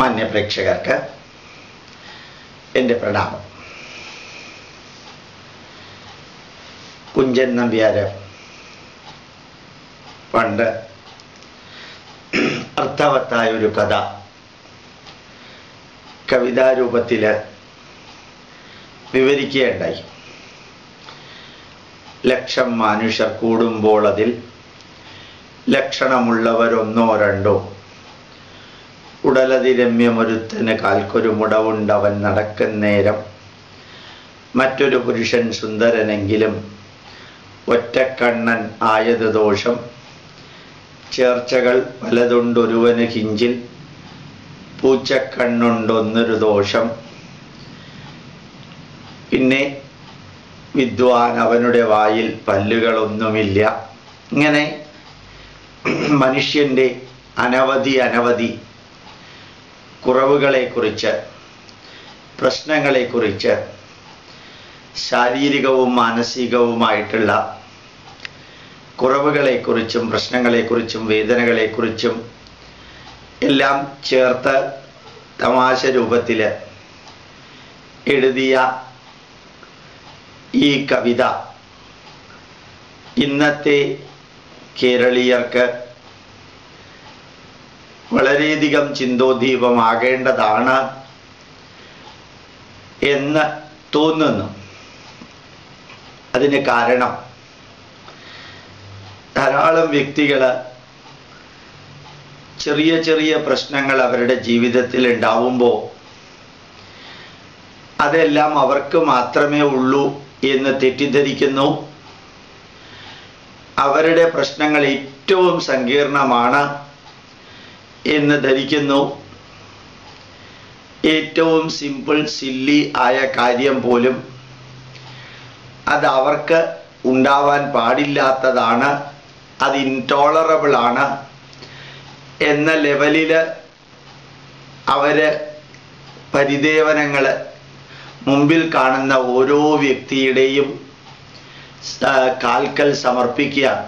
മാന്യപ്രേക്ഷകർക്ക് എൻ്റെ പ്രണാമം കുഞ്ചൻ നമ്പ്യാര് പണ്ട് അർത്ഥവത്തായ ഒരു കഥ കവിതാരൂപത്തിൽ വിവരിക്കുകയുണ്ടായി ലക്ഷം മനുഷ്യർ കൂടുമ്പോൾ അതിൽ ലക്ഷണമുള്ളവരൊന്നോ രണ്ടോ ഉടലതി രമ്യമൊരുത്തന് കാൽക്കൊരു മുടവുണ്ടവൻ നടക്കുന്നേരം മറ്റൊരു പുരുഷൻ സുന്ദരനെങ്കിലും ഒറ്റക്കണ്ണൻ ആയത് ദോഷം ചേർച്ചകൾ പലതുണ്ടൊരുവന് കിഞ്ചിൽ പൂച്ചക്കണ്ണുണ്ടൊന്നൊരു ദോഷം പിന്നെ വിദ്വാൻ അവനുടെ വായിൽ പല്ലുകളൊന്നുമില്ല ഇങ്ങനെ മനുഷ്യൻ്റെ അനവധി അനവധി കുറവുകളെക്കുറിച്ച് പ്രശ്നങ്ങളെക്കുറിച്ച് ശാരീരികവും മാനസികവുമായിട്ടുള്ള കുറവുകളെക്കുറിച്ചും പ്രശ്നങ്ങളെക്കുറിച്ചും വേദനകളെക്കുറിച്ചും എല്ലാം ചേർത്ത് തമാശ രൂപത്തിൽ എഴുതിയ ഈ കവിത ഇന്നത്തെ കേരളീയർക്ക് വളരെയധികം ചിന്തോദ്ദീപമാകേണ്ടതാണ് എന്ന് തോന്നുന്നു അതിന് കാരണം ധാരാളം വ്യക്തികൾ ചെറിയ ചെറിയ പ്രശ്നങ്ങൾ അവരുടെ ജീവിതത്തിൽ ഉണ്ടാവുമ്പോൾ അതെല്ലാം അവർക്ക് മാത്രമേ ഉള്ളൂ എന്ന് തെറ്റിദ്ധരിക്കുന്നു അവരുടെ പ്രശ്നങ്ങൾ ഏറ്റവും സങ്കീർണമാണ് എന്ന് ധരിക്കുന്നു ഏറ്റവും സിമ്പിൾ സില്ലി ആയ കാര്യം പോലും അത് അവർക്ക് ഉണ്ടാവാൻ പാടില്ലാത്തതാണ് അത് ഇൻടോളറബിൾ ആണ് എന്ന ലെവലിൽ അവര് പരിദേവനങ്ങൾ മുമ്പിൽ കാണുന്ന ഓരോ വ്യക്തിയുടെയും കാൽക്കൽ സമർപ്പിക്കുകയാണ്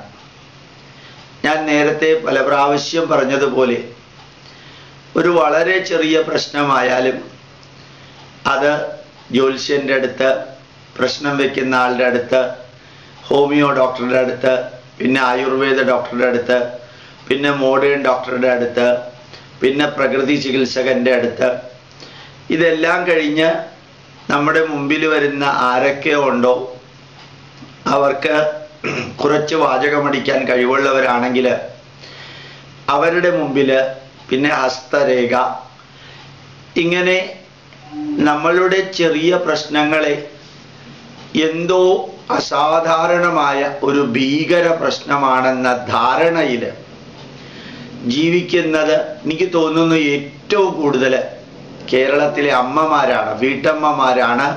ഞാൻ നേരത്തെ പല പ്രാവശ്യം പറഞ്ഞതുപോലെ ഒരു വളരെ ചെറിയ പ്രശ്നമായാലും അത് ജ്യോത്സ്യൻ്റെ അടുത്ത് പ്രശ്നം വെക്കുന്ന ആളുടെ അടുത്ത് ഹോമിയോ ഡോക്ടറുടെ അടുത്ത് പിന്നെ ആയുർവേദ ഡോക്ടറുടെ അടുത്ത് പിന്നെ മോഡേൺ ഡോക്ടറുടെ അടുത്ത് പിന്നെ പ്രകൃതി ചികിത്സകൻ്റെ അടുത്ത് ഇതെല്ലാം കഴിഞ്ഞ് നമ്മുടെ മുമ്പിൽ വരുന്ന ആരൊക്കെ ഉണ്ടോ അവർക്ക് കുറച്ച് വാചകമടിക്കാൻ കഴിവുള്ളവരാണെങ്കിൽ അവരുടെ മുമ്പിൽ പിന്നെ ഹസ്തരേഖ ഇങ്ങനെ നമ്മളുടെ ചെറിയ പ്രശ്നങ്ങളെ എന്തോ അസാധാരണമായ ഒരു ഭീകര പ്രശ്നമാണെന്ന ധാരണയിൽ ജീവിക്കുന്നത് എനിക്ക് തോന്നുന്നു ഏറ്റവും കൂടുതൽ കേരളത്തിലെ അമ്മമാരാണ് വീട്ടമ്മമാരാണ്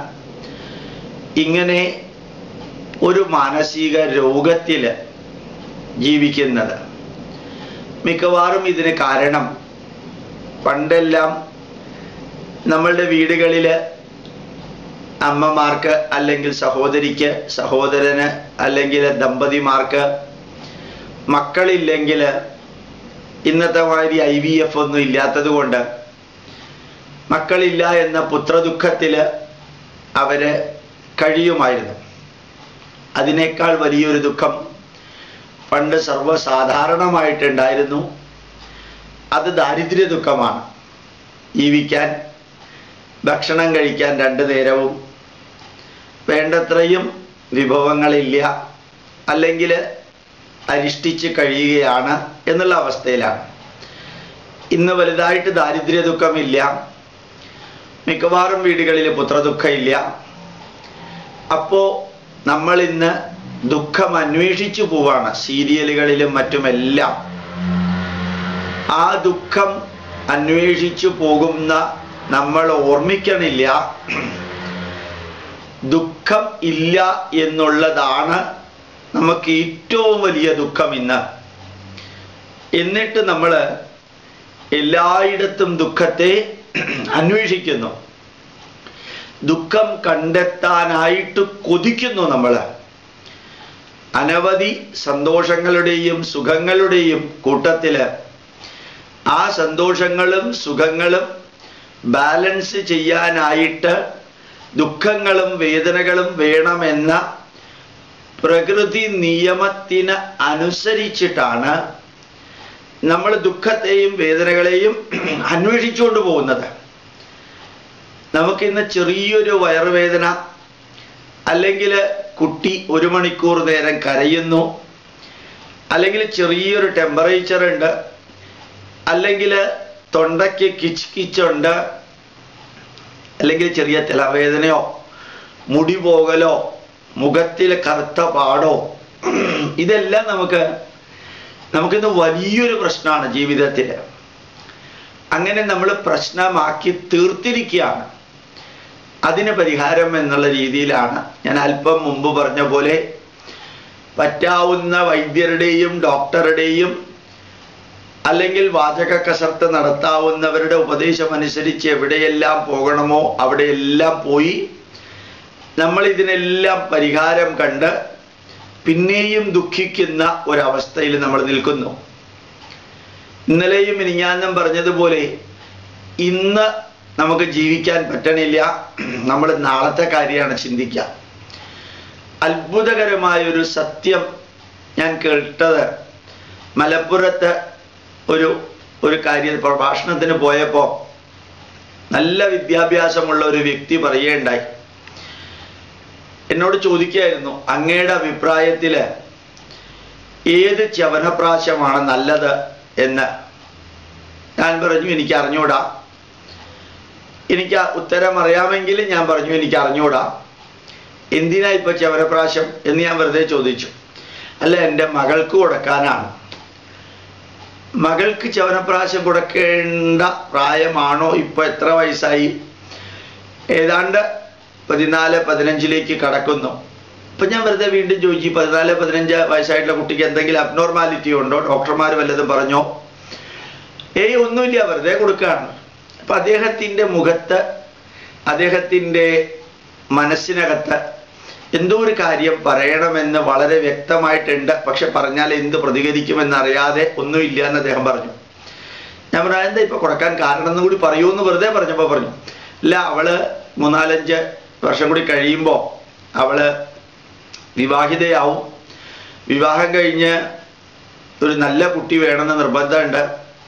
ഇങ്ങനെ ഒരു മാനസിക രോഗത്തിൽ ജീവിക്കുന്നത് മിക്കവാറും ഇതിന് കാരണം പണ്ടെല്ലാം നമ്മളുടെ വീടുകളിൽ അമ്മമാർക്ക് അല്ലെങ്കിൽ സഹോദരിക്ക് സഹോദരന് അല്ലെങ്കിൽ ദമ്പതിമാർക്ക് മക്കളില്ലെങ്കിൽ ഇന്നത്തെ മാതിരി ഐ വി എഫ് ഒന്നും ഇല്ലാത്തത് കൊണ്ട് മക്കളില്ല എന്ന പുത്രദുഃഖത്തിൽ അവര് കഴിയുമായിരുന്നു അതിനേക്കാൾ വലിയൊരു ദുഃഖം പണ്ട് സർവ്വസാധാരണമായിട്ടുണ്ടായിരുന്നു അത് ദാരിദ്ര്യ ദുഃഖമാണ് ജീവിക്കാൻ ഭക്ഷണം കഴിക്കാൻ രണ്ടു നേരവും വേണ്ടത്രയും വിഭവങ്ങളില്ല അല്ലെങ്കിൽ അരിഷ്ടിച്ച് കഴിയുകയാണ് എന്നുള്ള അവസ്ഥയിലാണ് ഇന്ന് വലുതായിട്ട് ദാരിദ്ര്യ ദുഃഖമില്ല മിക്കവാറും വീടുകളിൽ പുത്രദുഃഖം ഇല്ല അപ്പോൾ നമ്മൾ ഇന്ന് ദുഃഖം അന്വേഷിച്ചു പോവാണ് സീരിയലുകളിലും മറ്റുമെല്ലാം ആ ദുഃഖം അന്വേഷിച്ചു പോകുന്ന നമ്മൾ ഓർമ്മിക്കണില്ല ദുഃഖം ഇല്ല എന്നുള്ളതാണ് നമുക്ക് ഏറ്റവും വലിയ ദുഃഖം ഇന്ന് എന്നിട്ട് നമ്മൾ എല്ലായിടത്തും ദുഃഖത്തെ അന്വേഷിക്കുന്നു ദുഃഖം കണ്ടെത്താനായിട്ട് കൊതിക്കുന്നു നമ്മൾ അനവധി സന്തോഷങ്ങളുടെയും സുഖങ്ങളുടെയും കൂട്ടത്തില് ആ സന്തോഷങ്ങളും സുഖങ്ങളും ബാലൻസ് ചെയ്യാനായിട്ട് ദുഃഖങ്ങളും വേദനകളും വേണമെന്ന പ്രകൃതി നിയമത്തിന് അനുസരിച്ചിട്ടാണ് നമ്മൾ ദുഃഖത്തെയും വേദനകളെയും അന്വേഷിച്ചുകൊണ്ട് പോകുന്നത് നമുക്കിന്ന് ചെറിയൊരു വയറുവേദന അല്ലെങ്കിൽ കുട്ടി ഒരു മണിക്കൂർ നേരം കരയുന്നു അല്ലെങ്കിൽ ചെറിയൊരു ടെമ്പറേച്ചർ ഉണ്ട് അല്ലെങ്കിൽ തൊണ്ടയ്ക്ക് കിച്ച് കിച്ചുണ്ട് അല്ലെങ്കിൽ ചെറിയ തലവേദനയോ മുടി പോകലോ മുഖത്തിൽ കറുത്ത പാടോ ഇതെല്ലാം നമുക്ക് നമുക്കിന്ന് വലിയൊരു പ്രശ്നമാണ് ജീവിതത്തിൽ അങ്ങനെ നമ്മൾ പ്രശ്നമാക്കി തീർത്തിരിക്കുകയാണ് അതിന് പരിഹാരം എന്നുള്ള രീതിയിലാണ് ഞാൻ അല്പം മുമ്പ് പറഞ്ഞ പോലെ പറ്റാവുന്ന വൈദ്യരുടെയും ഡോക്ടറുടെയും അല്ലെങ്കിൽ വാചക കസർത്ത് നടത്താവുന്നവരുടെ ഉപദേശം അനുസരിച്ച് എവിടെയെല്ലാം പോകണമോ അവിടെയെല്ലാം പോയി നമ്മൾ ഇതിനെല്ലാം പരിഹാരം കണ്ട് പിന്നെയും ദുഃഖിക്കുന്ന ഒരവസ്ഥയിൽ നമ്മൾ നിൽക്കുന്നു ഇന്നലെയും മിനിഞ്ഞാന്നും പറഞ്ഞതുപോലെ ഇന്ന് നമുക്ക് ജീവിക്കാൻ പറ്റണില്ല നമ്മൾ നാളത്തെ കാര്യമാണ് ചിന്തിക്കുക അത്ഭുതകരമായ ഒരു സത്യം ഞാൻ കേട്ടത് മലപ്പുറത്ത് ഒരു ഒരു കാര്യം പ്രഭാഷണത്തിന് പോയപ്പോൾ നല്ല വിദ്യാഭ്യാസമുള്ള ഒരു വ്യക്തി പറയുകയുണ്ടായി എന്നോട് ചോദിക്കായിരുന്നു അങ്ങയുടെ അഭിപ്രായത്തിൽ ഏത് ചവനപ്രാശമാണ് നല്ലത് എന്ന് ഞാൻ പറഞ്ഞു എനിക്ക് അറിഞ്ഞൂടാ എനിക്ക് ആ ഉത്തരം അറിയാമെങ്കിൽ ഞാൻ പറഞ്ഞു എനിക്ക് അറിഞ്ഞൂടാ എന്തിനാ ഇപ്പൊ ചവനപ്രാശം എന്ന് ഞാൻ വെറുതെ ചോദിച്ചു അല്ല എൻ്റെ മകൾക്ക് കൊടുക്കാനാണ് മകൾക്ക് ചവനപ്രാശം കൊടുക്കേണ്ട പ്രായമാണോ ഇപ്പൊ എത്ര വയസ്സായി ഏതാണ്ട് പതിനാല് പതിനഞ്ചിലേക്ക് കടക്കുന്നു അപ്പൊ ഞാൻ വെറുതെ വീണ്ടും ചോദിച്ചു പതിനാല് പതിനഞ്ച് വയസ്സായിട്ടുള്ള കുട്ടിക്ക് എന്തെങ്കിലും അബ്നോർമാലിറ്റി ഉണ്ടോ ഡോക്ടർമാർ വല്ലതും പറഞ്ഞോ ഏയ് ഒന്നുമില്ല വെറുതെ കൊടുക്കുകയാണ് അപ്പൊ അദ്ദേഹത്തിന്റെ മുഖത്ത് അദ്ദേഹത്തിന്റെ മനസ്സിനകത്ത് എന്തോ ഒരു കാര്യം പറയണമെന്ന് വളരെ വ്യക്തമായിട്ടുണ്ട് പക്ഷെ പറഞ്ഞാൽ എന്ത് പ്രതികരിക്കുമെന്ന് അറിയാതെ ഒന്നുമില്ല എന്ന് അദ്ദേഹം പറഞ്ഞു ഞാൻ പറഞ്ഞു എന്താ ഇപ്പൊ കൊടുക്കാൻ കാരണം എന്ന് കൂടി പറയൂ എന്ന് വെറുതെ പറഞ്ഞപ്പോ പറഞ്ഞു ഇല്ല അവള് മൂന്നാലഞ്ച് വർഷം കൂടി കഴിയുമ്പോ അവള് വിവാഹിതയാവും വിവാഹം കഴിഞ്ഞ് ഒരു നല്ല കുട്ടി വേണമെന്ന് നിർബന്ധമുണ്ട്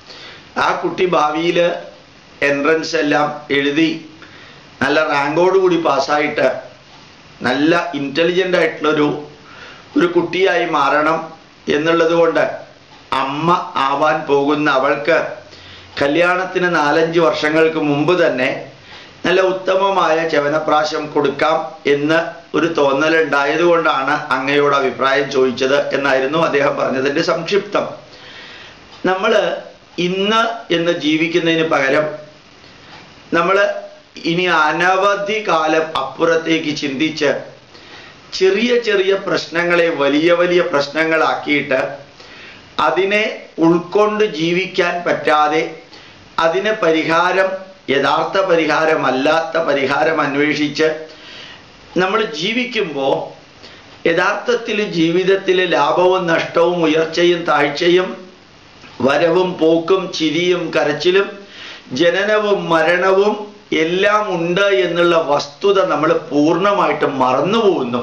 ആ കുട്ടി ഭാവിയിൽ എൻട്രൻസ് എല്ലാം എഴുതി നല്ല റാങ്കോടുകൂടി പാസ്സായിട്ട് നല്ല ഇൻ്റലിജൻ്റ് ആയിട്ടുള്ളൊരു ഒരു കുട്ടിയായി മാറണം എന്നുള്ളത് കൊണ്ട് അമ്മ ആവാൻ പോകുന്ന അവൾക്ക് കല്യാണത്തിന് നാലഞ്ച് വർഷങ്ങൾക്ക് മുമ്പ് തന്നെ നല്ല ഉത്തമമായ ചവനപ്രാശം കൊടുക്കാം എന്ന് ഒരു തോന്നലുണ്ടായത് കൊണ്ടാണ് അങ്ങയോട് അഭിപ്രായം ചോദിച്ചത് എന്നായിരുന്നു അദ്ദേഹം പറഞ്ഞതിൻ്റെ സംക്ഷിപ്തം നമ്മൾ ഇന്ന് എന്ന് ജീവിക്കുന്നതിന് പകരം നമ്മൾ ഇനി അനവധി കാലം അപ്പുറത്തേക്ക് ചിന്തിച്ച് ചെറിയ ചെറിയ പ്രശ്നങ്ങളെ വലിയ വലിയ പ്രശ്നങ്ങളാക്കിയിട്ട് അതിനെ ഉൾക്കൊണ്ട് ജീവിക്കാൻ പറ്റാതെ അതിന് പരിഹാരം യഥാർത്ഥ പരിഹാരമല്ലാത്ത പരിഹാരം അന്വേഷിച്ച് നമ്മൾ ജീവിക്കുമ്പോൾ യഥാർത്ഥത്തിൽ ജീവിതത്തിൽ ലാഭവും നഷ്ടവും ഉയർച്ചയും താഴ്ചയും വരവും പോക്കും ചിരിയും കരച്ചിലും ജനനവും മരണവും എല്ലാം ഉണ്ട് എന്നുള്ള വസ്തുത നമ്മൾ പൂർണ്ണമായിട്ടും മറന്നുപോകുന്നു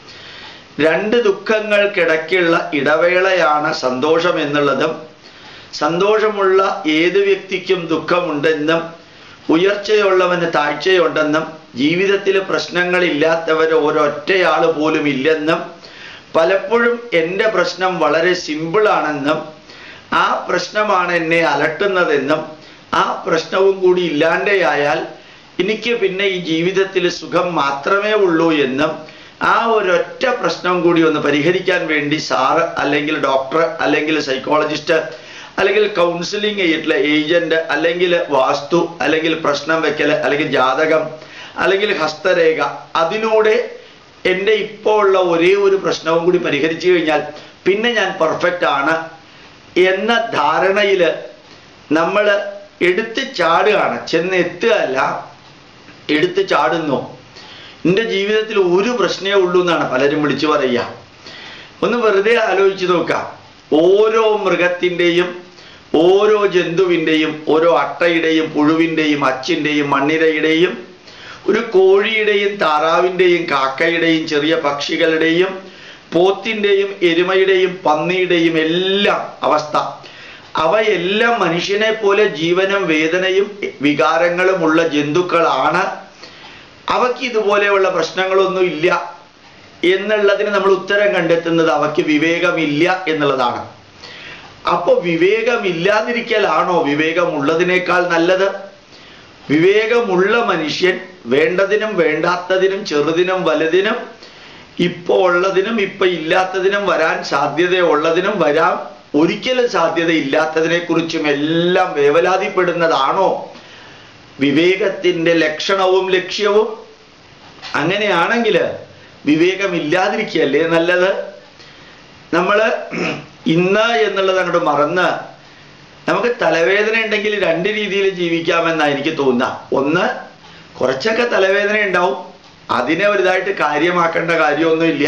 രണ്ട് ദുഃഖങ്ങൾക്കിടയ്ക്കുള്ള ഇടവേളയാണ് സന്തോഷം എന്നുള്ളതും സന്തോഷമുള്ള ഏത് വ്യക്തിക്കും ദുഃഖമുണ്ടെന്നും ഉയർച്ചയുള്ളവന് താഴ്ചയുണ്ടെന്നും ജീവിതത്തിൽ പ്രശ്നങ്ങളില്ലാത്തവർ ഒരൊറ്റയാൾ പോലും ഇല്ലെന്നും പലപ്പോഴും എൻ്റെ പ്രശ്നം വളരെ സിമ്പിളാണെന്നും ആ പ്രശ്നമാണ് എന്നെ അലട്ടുന്നതെന്നും ആ പ്രശ്നവും കൂടി ഇല്ലാണ്ടെയായാൽ എനിക്ക് പിന്നെ ഈ ജീവിതത്തിൽ സുഖം മാത്രമേ ഉള്ളൂ എന്നും ആ ഒരൊറ്റ പ്രശ്നം കൂടി ഒന്ന് പരിഹരിക്കാൻ വേണ്ടി സാറ് അല്ലെങ്കിൽ ഡോക്ടർ അല്ലെങ്കിൽ സൈക്കോളജിസ്റ്റ് അല്ലെങ്കിൽ കൗൺസിലിംഗ് ചെയ്തിട്ടുള്ള ഏജന്റ് അല്ലെങ്കിൽ വാസ്തു അല്ലെങ്കിൽ പ്രശ്നം വെക്കൽ അല്ലെങ്കിൽ ജാതകം അല്ലെങ്കിൽ ഹസ്തരേഖ അതിലൂടെ എൻ്റെ ഇപ്പോൾ ഉള്ള ഒരേ ഒരു പ്രശ്നവും കൂടി പരിഹരിച്ചു കഴിഞ്ഞാൽ പിന്നെ ഞാൻ പെർഫെക്റ്റ് ആണ് എന്ന ധാരണയിൽ നമ്മൾ എടുത്ത് ചാടുകയാണ് ചെന്ന് എത്തുകയല്ല എടുത്ത് ചാടുന്നു എൻ്റെ ജീവിതത്തിൽ ഒരു പ്രശ്നമേ ഉള്ളൂ എന്നാണ് പലരും വിളിച്ചു പറയുക ഒന്ന് വെറുതെ ആലോചിച്ച് നോക്കാം ഓരോ മൃഗത്തിൻ്റെയും ഓരോ ജന്തുവിൻ്റെയും ഓരോ അട്ടയുടെയും പുഴുവിൻ്റെയും അച്ചിൻ്റെയും മണ്ണിരയുടെയും ഒരു കോഴിയുടെയും താറാവിൻ്റെയും കാക്കയുടെയും ചെറിയ പക്ഷികളുടെയും പോത്തിൻ്റെയും എരുമയുടെയും പന്നിയുടെയും എല്ലാം അവസ്ഥ അവയെല്ലാം മനുഷ്യനെ പോലെ ജീവനും വേദനയും വികാരങ്ങളുമുള്ള ജന്തുക്കളാണ് അവയ്ക്ക് ഇതുപോലെയുള്ള പ്രശ്നങ്ങളൊന്നും ഇല്ല എന്നുള്ളതിന് നമ്മൾ ഉത്തരം കണ്ടെത്തുന്നത് അവയ്ക്ക് വിവേകമില്ല എന്നുള്ളതാണ് അപ്പോൾ വിവേകമില്ലാതിരിക്കലാണോ വിവേകമുള്ളതിനേക്കാൾ നല്ലത് വിവേകമുള്ള മനുഷ്യൻ വേണ്ടതിനും വേണ്ടാത്തതിനും ചെറുതിനും വലുതിനും ഇപ്പോൾ ഉള്ളതിനും ഇപ്പൊ ഇല്ലാത്തതിനും വരാൻ സാധ്യതയുള്ളതിനും വരാൻ ഒരിക്കലും സാധ്യതയില്ലാത്തതിനെ കുറിച്ചും എല്ലാം വേവലാതിപ്പെടുന്നതാണോ വിവേകത്തിന്റെ ലക്ഷണവും ലക്ഷ്യവും അങ്ങനെയാണെങ്കിൽ വിവേകമില്ലാതിരിക്കുകയല്ലേ നല്ലത് നമ്മൾ ഇന്ന് എന്നുള്ളത് അങ്ങോട്ട് മറന്ന് നമുക്ക് തലവേദന ഉണ്ടെങ്കിൽ രണ്ട് രീതിയിൽ ജീവിക്കാമെന്നാണ് എനിക്ക് തോന്നുക ഒന്ന് കുറച്ചൊക്കെ തലവേദന ഉണ്ടാവും അതിനെ വലുതായിട്ട് കാര്യമാക്കേണ്ട കാര്യമൊന്നുമില്ല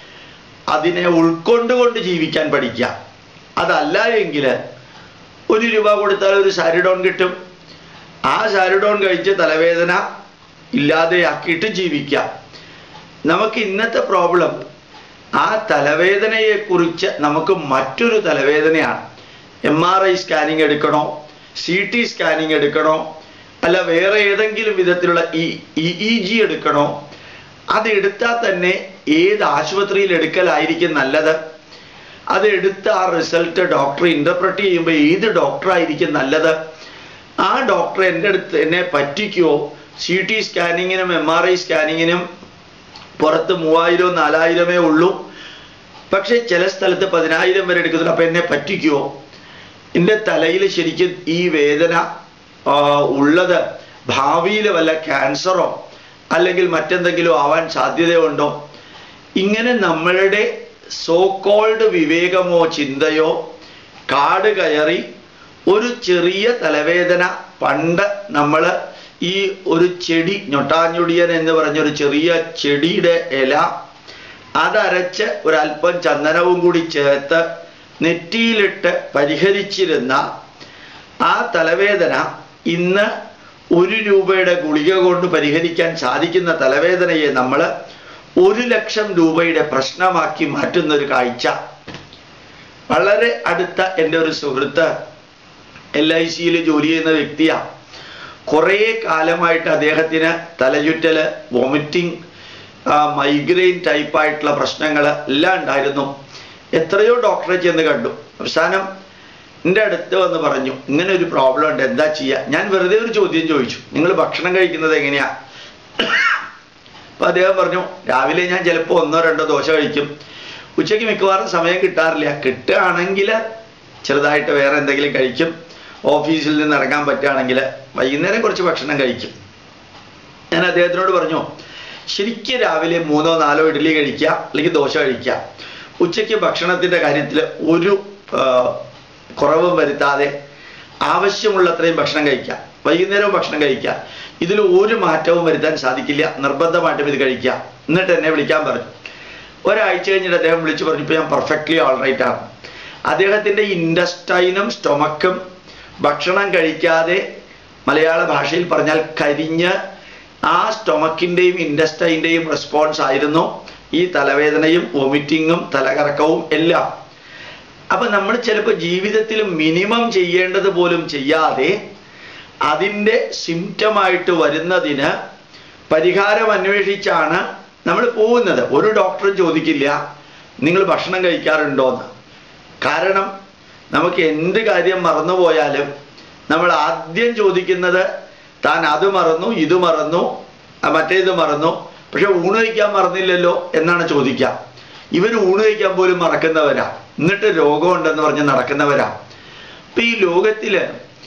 അതിനെ ഉൾക്കൊണ്ടുകൊണ്ട് ജീവിക്കാൻ പഠിക്കുക അതല്ല എങ്കിൽ ഒരു രൂപ കൊടുത്താൽ ഒരു സാരിഡോൺ കിട്ടും ആ സാരിഡോൺ കഴിച്ച് തലവേദന ഇല്ലാതെയാക്കിയിട്ട് ജീവിക്കാം നമുക്ക് ഇന്നത്തെ പ്രോബ്ലം ആ തലവേദനയെക്കുറിച്ച് നമുക്ക് മറ്റൊരു തലവേദനയാണ് എം ആർ ഐ സ്കാനിങ് എടുക്കണോ സി ടി സ്കാനിങ് എടുക്കണോ അല്ല വേറെ ഏതെങ്കിലും വിധത്തിലുള്ള ഇ ഇ ജി എടുക്കണോ അത് എടുത്താൽ തന്നെ ഏത് ആശുപത്രിയിൽ എടുക്കലായിരിക്കും നല്ലത് അത് എടുത്ത് ആ റിസൾട്ട് ഡോക്ടർ ഇന്റർപ്രറ്റ് ചെയ്യുമ്പോൾ ഏത് ഡോക്ടറായിരിക്കും നല്ലത് ആ ഡോക്ടർ എൻ്റെ അടുത്ത് എന്നെ പറ്റിക്കുമോ സി ടി സ്കാനിങ്ങിനും എം ആർ ഐ സ്കാനിങ്ങിനും പുറത്ത് മൂവായിരവും നാലായിരമേ ഉള്ളൂ പക്ഷേ ചില സ്ഥലത്ത് പതിനായിരം വരെ എടുക്കുന്നുണ്ട് അപ്പം എന്നെ പറ്റിക്കുമോ എൻ്റെ തലയിൽ ശരിക്കും ഈ വേദന ആ, ഉള്ളത് ഭാവിയിൽ വല്ല ക്യാൻസറോ അല്ലെങ്കിൽ മറ്റെന്തെങ്കിലും ആവാൻ സാധ്യതയുണ്ടോ ഇങ്ങനെ നമ്മളുടെ സോ കോൾഡ് വിവേകമോ ചിന്തയോ കാട് കയറി ഒരു ചെറിയ തലവേദന പണ്ട് നമ്മൾ ഈ ഒരു ചെടി ഞൊട്ടാഞ്ഞൊടിയൻ എന്ന് പറഞ്ഞ ഒരു ചെറിയ ചെടിയുടെ ഇല അതരച്ച് ഒരല്പം ചന്ദനവും കൂടി ചേർത്ത് നെറ്റിയിലിട്ട് പരിഹരിച്ചിരുന്ന ആ തലവേദന ഇന്ന് ഒരു രൂപയുടെ ഗുളിക കൊണ്ട് പരിഹരിക്കാൻ സാധിക്കുന്ന തലവേദനയെ നമ്മൾ ഒരു ലക്ഷം രൂപയുടെ പ്രശ്നമാക്കി മാറ്റുന്ന ഒരു കാഴ്ച വളരെ അടുത്ത എൻ്റെ ഒരു സുഹൃത്ത് എൽ ഐ സിയിൽ ജോലി ചെയ്യുന്ന വ്യക്തിയാണ് കുറേ കാലമായിട്ട് അദ്ദേഹത്തിന് തലചുറ്റല് വൊമിറ്റിംഗ് മൈഗ്രെയിൻ ടൈപ്പായിട്ടുള്ള പ്രശ്നങ്ങൾ എല്ലാം ഉണ്ടായിരുന്നു എത്രയോ ഡോക്ടറെ ചെന്ന് കണ്ടു അവസാനം എൻ്റെ അടുത്ത് വന്ന് പറഞ്ഞു ഇങ്ങനെ ഒരു പ്രോബ്ലം ഉണ്ട് എന്താ ചെയ്യുക ഞാൻ വെറുതെ ഒരു ചോദ്യം ചോദിച്ചു നിങ്ങൾ ഭക്ഷണം കഴിക്കുന്നത് എങ്ങനെയാ അപ്പൊ അദ്ദേഹം പറഞ്ഞു രാവിലെ ഞാൻ ചിലപ്പോൾ ഒന്നോ രണ്ടോ ദോശ കഴിക്കും ഉച്ചയ്ക്ക് മിക്കവാറും സമയം കിട്ടാറില്ല കിട്ടുകയാണെങ്കിൽ ചെറുതായിട്ട് വേറെ എന്തെങ്കിലും കഴിക്കും ഓഫീസിൽ നിന്ന് ഇറങ്ങാൻ പറ്റുകയാണെങ്കിൽ വൈകുന്നേരം കുറച്ച് ഭക്ഷണം കഴിക്കും ഞാൻ അദ്ദേഹത്തിനോട് പറഞ്ഞു ശരിക്കും രാവിലെ മൂന്നോ നാലോ ഇഡ്ഡലി കഴിക്കുക അല്ലെങ്കിൽ ദോശ കഴിക്കുക ഉച്ചയ്ക്ക് ഭക്ഷണത്തിൻ്റെ കാര്യത്തിൽ ഒരു ആ, കുറവും വരുത്താതെ ആവശ്യമുള്ളത്രയും ഭക്ഷണം കഴിക്കുക വൈകുന്നേരവും ഭക്ഷണം കഴിക്കുക ഇതിൽ ഒരു മാറ്റവും വരുത്താൻ സാധിക്കില്ല നിർബന്ധമായിട്ടും ഇത് കഴിക്കുക എന്നിട്ട് എന്നെ വിളിക്കാൻ പറഞ്ഞു ഒരാഴ്ച കഴിഞ്ഞിട്ട് അദ്ദേഹം വിളിച്ചു പറഞ്ഞു ഇപ്പോൾ ഞാൻ പെർഫെക്റ്റ്ലി ഓൾറൈറ്റ് ആണ് അദ്ദേഹത്തിൻ്റെ ഇൻഡസ്റ്റൈനും സ്റ്റൊമക്കും ഭക്ഷണം കഴിക്കാതെ മലയാള ഭാഷയിൽ പറഞ്ഞാൽ കരിഞ്ഞ് ആ സ്റ്റൊമക്കിൻ്റെയും ഇൻഡസ്റ്റൈൻ്റെയും റെസ്പോൺസ് ആയിരുന്നു ഈ തലവേദനയും വൊമിറ്റിങ്ങും തലകറക്കവും എല്ലാം അപ്പൊ നമ്മൾ ചിലപ്പോൾ ജീവിതത്തിൽ മിനിമം ചെയ്യേണ്ടത് പോലും ചെയ്യാതെ അതിൻ്റെ സിംറ്റമായിട്ട് വരുന്നതിന് പരിഹാരം അന്വേഷിച്ചാണ് നമ്മൾ പോകുന്നത് ഒരു ഡോക്ടറും ചോദിക്കില്ല നിങ്ങൾ ഭക്ഷണം കഴിക്കാറുണ്ടോന്ന് കാരണം നമുക്ക് എന്ത് കാര്യം മറന്നുപോയാലും നമ്മൾ ആദ്യം ചോദിക്കുന്നത് താൻ അത് മറന്നു ഇത് മറന്നു ആ മറ്റേത് മറന്നു പക്ഷെ ഊണ് കഴിക്കാൻ മറന്നില്ലല്ലോ എന്നാണ് ചോദിക്കുക ഇവർ ഊണ് കഴിക്കാൻ പോലും മറക്കുന്നവരാ എന്നിട്ട് രോഗമുണ്ടെന്ന് പറഞ്ഞ് നടക്കുന്നവരാ ഇപ്പൊ ഈ ലോകത്തില്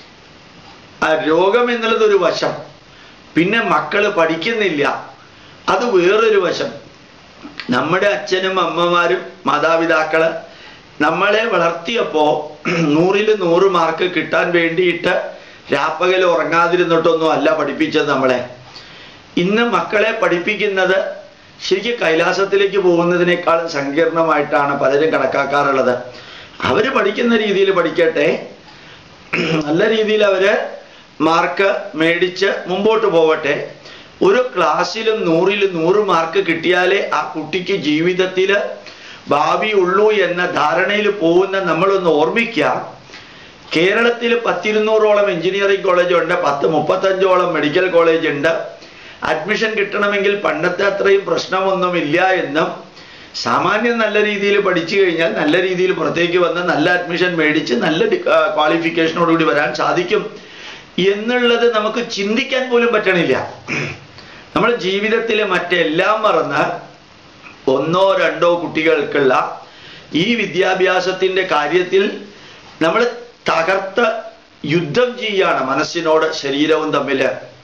ആ രോഗം എന്നുള്ളത് ഒരു വശം പിന്നെ മക്കള് പഠിക്കുന്നില്ല അത് വേറൊരു വശം നമ്മുടെ അച്ഛനും അമ്മമാരും മാതാപിതാക്കള് നമ്മളെ വളർത്തിയപ്പോ നൂറിൽ നൂറ് മാർക്ക് കിട്ടാൻ വേണ്ടിയിട്ട് രാപ്പകൽ ഉറങ്ങാതിരുന്നിട്ടൊന്നും അല്ല പഠിപ്പിച്ചത് നമ്മളെ ഇന്ന് മക്കളെ പഠിപ്പിക്കുന്നത് ശരിക്കും കൈലാസത്തിലേക്ക് പോകുന്നതിനേക്കാളും സങ്കീർണമായിട്ടാണ് പലരും കണക്കാക്കാറുള്ളത് അവർ പഠിക്കുന്ന രീതിയിൽ പഠിക്കട്ടെ നല്ല രീതിയിൽ അവര് മാർക്ക് മേടിച്ച് മുമ്പോട്ട് പോവട്ടെ ഒരു ക്ലാസ്സിലും നൂറിലും നൂറ് മാർക്ക് കിട്ടിയാലേ ആ കുട്ടിക്ക് ജീവിതത്തിൽ ഭാവി ഉള്ളൂ എന്ന ധാരണയിൽ പോകുന്ന നമ്മളൊന്ന് ഓർമ്മിക്കുക കേരളത്തിൽ പത്തിരുന്നൂറോളം എഞ്ചിനീയറിംഗ് കോളേജ് ഉണ്ട് പത്ത് മുപ്പത്തഞ്ചോളം മെഡിക്കൽ കോളേജ് ഉണ്ട് അഡ്മിഷൻ കിട്ടണമെങ്കിൽ പണ്ടത്തെ അത്രയും പ്രശ്നമൊന്നുമില്ല എന്നും സാമാന്യം നല്ല രീതിയിൽ പഠിച്ചു കഴിഞ്ഞാൽ നല്ല രീതിയിൽ പുറത്തേക്ക് വന്ന് നല്ല അഡ്മിഷൻ മേടിച്ച് നല്ല ക്വാളിഫിക്കേഷനോടുകൂടി വരാൻ സാധിക്കും എന്നുള്ളത് നമുക്ക് ചിന്തിക്കാൻ പോലും പറ്റണില്ല നമ്മൾ ജീവിതത്തിലെ മറ്റെല്ലാം മറന്ന് ഒന്നോ രണ്ടോ കുട്ടികൾക്കുള്ള ഈ വിദ്യാഭ്യാസത്തിന്റെ കാര്യത്തിൽ നമ്മൾ തകർത്ത് യുദ്ധം ചെയ്യാണ് മനസ്സിനോട് ശരീരവും തമ്മിൽ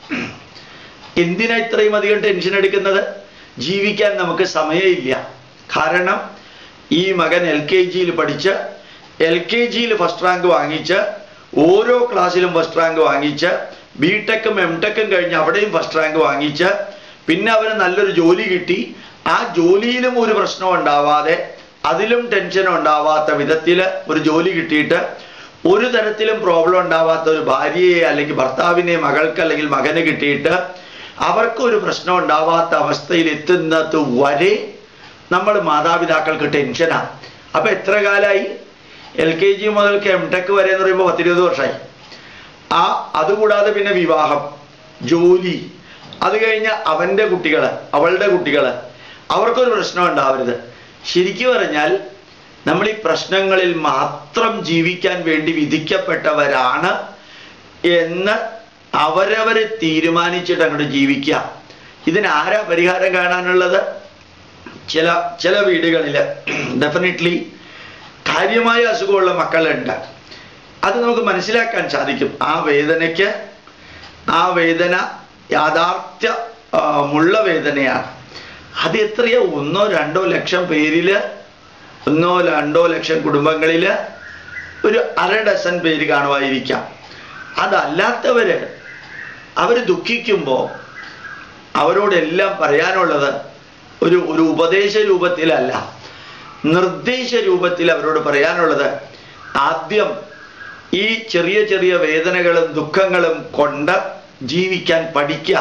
എന്തിനാ ഇത്രയും അധികം ടെൻഷൻ എടുക്കുന്നത് ജീവിക്കാൻ നമുക്ക് സമയമില്ല കാരണം ഈ മകൻ എൽ കെ ജിയിൽ പഠിച്ച് എൽ കെ ജിയിൽ ഫസ്റ്റ് റാങ്ക് വാങ്ങിച്ച് ഓരോ ക്ലാസ്സിലും ഫസ്റ്റ് റാങ്ക് വാങ്ങിച്ച് ബി ടെക്കും എം ടെക്കും കഴിഞ്ഞ് അവിടെയും ഫസ്റ്റ് റാങ്ക് വാങ്ങിച്ച് പിന്നെ അവന് നല്ലൊരു ജോലി കിട്ടി ആ ജോലിയിലും ഒരു പ്രശ്നം ഉണ്ടാവാതെ അതിലും ടെൻഷൻ ഉണ്ടാവാത്ത വിധത്തിൽ ഒരു ജോലി കിട്ടിയിട്ട് ഒരു തരത്തിലും പ്രോബ്ലം ഉണ്ടാവാത്ത ഒരു ഭാര്യയെ അല്ലെങ്കിൽ ഭർത്താവിനെ മകൾക്ക് അല്ലെങ്കിൽ മകന് കിട്ടിയിട്ട് അവർക്ക് ഒരു പ്രശ്നം ഉണ്ടാവാത്ത അവസ്ഥയിൽ എത്തുന്നത് വരെ നമ്മൾ മാതാപിതാക്കൾക്ക് ടെൻഷനാണ് അപ്പൊ എത്ര കാലായി എൽ കെ ജി മുതൽക്ക് എം ടെക് വരെ എന്ന് പറയുമ്പോൾ പത്തിരുപത് വർഷമായി ആ അതുകൂടാതെ പിന്നെ വിവാഹം ജോലി അത് കഴിഞ്ഞ് അവന്റെ കുട്ടികള് അവളുടെ കുട്ടികള് അവർക്കൊരു പ്രശ്നം ഉണ്ടാവരുത് ശരിക്കു പറഞ്ഞാൽ നമ്മൾ ഈ പ്രശ്നങ്ങളിൽ മാത്രം ജീവിക്കാൻ വേണ്ടി വിധിക്കപ്പെട്ടവരാണ് എന്ന് അവരവര് തീരുമാനിച്ചിട്ട് അങ്ങോട്ട് ജീവിക്കുക ഇതിന് ആരാ പരിഹാരം കാണാനുള്ളത് ചില ചില വീടുകളിൽ ഡെഫിനറ്റ്ലി കാര്യമായ അസുഖമുള്ള മക്കളുണ്ട് അത് നമുക്ക് മനസ്സിലാക്കാൻ സാധിക്കും ആ വേദനയ്ക്ക് ആ വേദന യാഥാർത്ഥ്യ ആ, മുള്ള വേദനയാണ് അത് എത്രയോ ഒന്നോ രണ്ടോ ലക്ഷം പേരില് ഒന്നോ രണ്ടോ ലക്ഷം കുടുംബങ്ങളില് ഒരു അര ഡസൻ പേര് കാണുമായിരിക്കാം അതല്ലാത്തവര് അവര് ദുഃഖിക്കുമ്പോൾ അവരോടെല്ലാം പറയാനുള്ളത് ഒരു ഒരു ഉപദേശ രൂപത്തിലല്ല നിർദ്ദേശ രൂപത്തിൽ അവരോട് പറയാനുള്ളത് ആദ്യം ഈ ചെറിയ ചെറിയ വേദനകളും ദുഃഖങ്ങളും കൊണ്ട് ജീവിക്കാൻ പഠിക്കുക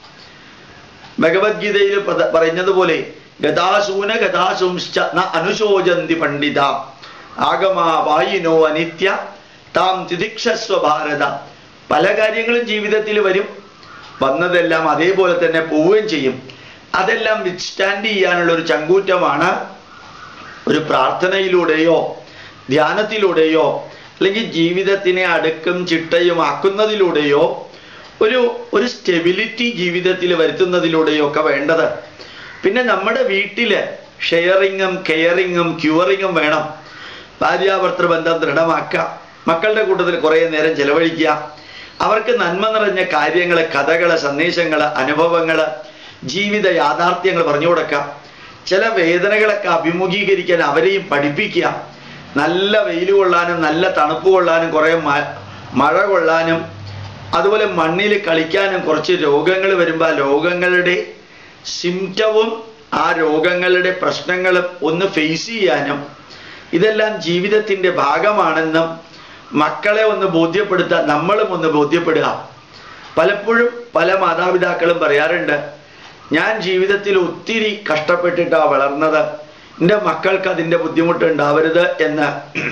ഭഗവത്ഗീതയിൽ പദ- പറഞ്ഞതുപോലെ ഗതാസൂന ഗതാസുംശ്ച ന അനുശോചന്തി പണ്ഡിത ആഗമാ വായിനോ അനിത്യ താം തിദിക്ഷസ്വ ഭാരത പല കാര്യങ്ങളും ജീവിതത്തിൽ വരും വന്നതെല്ലാം അതേപോലെ തന്നെ പോവുകയും ചെയ്യും അതെല്ലാം വിത്ത്സ്റ്റാൻഡ് ചെയ്യാനുള്ള ഒരു ചങ്കൂറ്റമാണ് ഒരു പ്രാർത്ഥനയിലൂടെയോ ധ്യാനത്തിലൂടെയോ അല്ലെങ്കിൽ ജീവിതത്തിനെ അടുക്കും ചിട്ടയും ആക്കുന്നതിലൂടെയോ ഒരു ഒരു സ്റ്റെബിലിറ്റി ജീവിതത്തിൽ വരുത്തുന്നതിലൂടെയോ ഒക്കെ വേണ്ടത് പിന്നെ നമ്മുടെ വീട്ടില് ഷെയറിങ്ങും കെയറിങ്ങും ക്യൂറിങ്ങും വേണം ഭാര്യാഭർത്തൃ ബന്ധം ദൃഢമാക്കുക മക്കളുടെ കൂട്ടത്തിൽ കുറേ നേരം ചെലവഴിക്കുക അവർക്ക് നന്മ നിറഞ്ഞ കാര്യങ്ങള് കഥകള് സന്ദേശങ്ങള് അനുഭവങ്ങള് ജീവിത യാഥാർത്ഥ്യങ്ങൾ പറഞ്ഞു കൊടുക്കാം ചില വേദനകളൊക്കെ അഭിമുഖീകരിക്കാൻ അവരെയും പഠിപ്പിക്കുക നല്ല വെയിൽ കൊള്ളാനും നല്ല തണുപ്പ് കൊള്ളാനും കുറേ മ- മഴ കൊള്ളാനും അതുപോലെ മണ്ണിൽ കളിക്കാനും കുറച്ച് രോഗങ്ങൾ വരുമ്പോൾ ആ രോഗങ്ങളുടെ സിംറ്റവും ആ രോഗങ്ങളുടെ പ്രശ്നങ്ങളും ഒന്ന് ഫേസ് ചെയ്യാനും ഇതെല്ലാം ജീവിതത്തിന്റെ ഭാഗമാണെന്നും മക്കളെ ഒന്ന് ബോധ്യപ്പെടുത്താൻ നമ്മളും ഒന്ന് ബോധ്യപ്പെടുക പലപ്പോഴും പല മാതാപിതാക്കളും പറയാറുണ്ട് ഞാൻ ജീവിതത്തിൽ ഒത്തിരി കഷ്ടപ്പെട്ടിട്ടാണ് വളർന്നത് എൻ്റെ മക്കൾക്ക് അതിൻ്റെ ബുദ്ധിമുട്ട് ഉണ്ടാവരുത് എന്ന്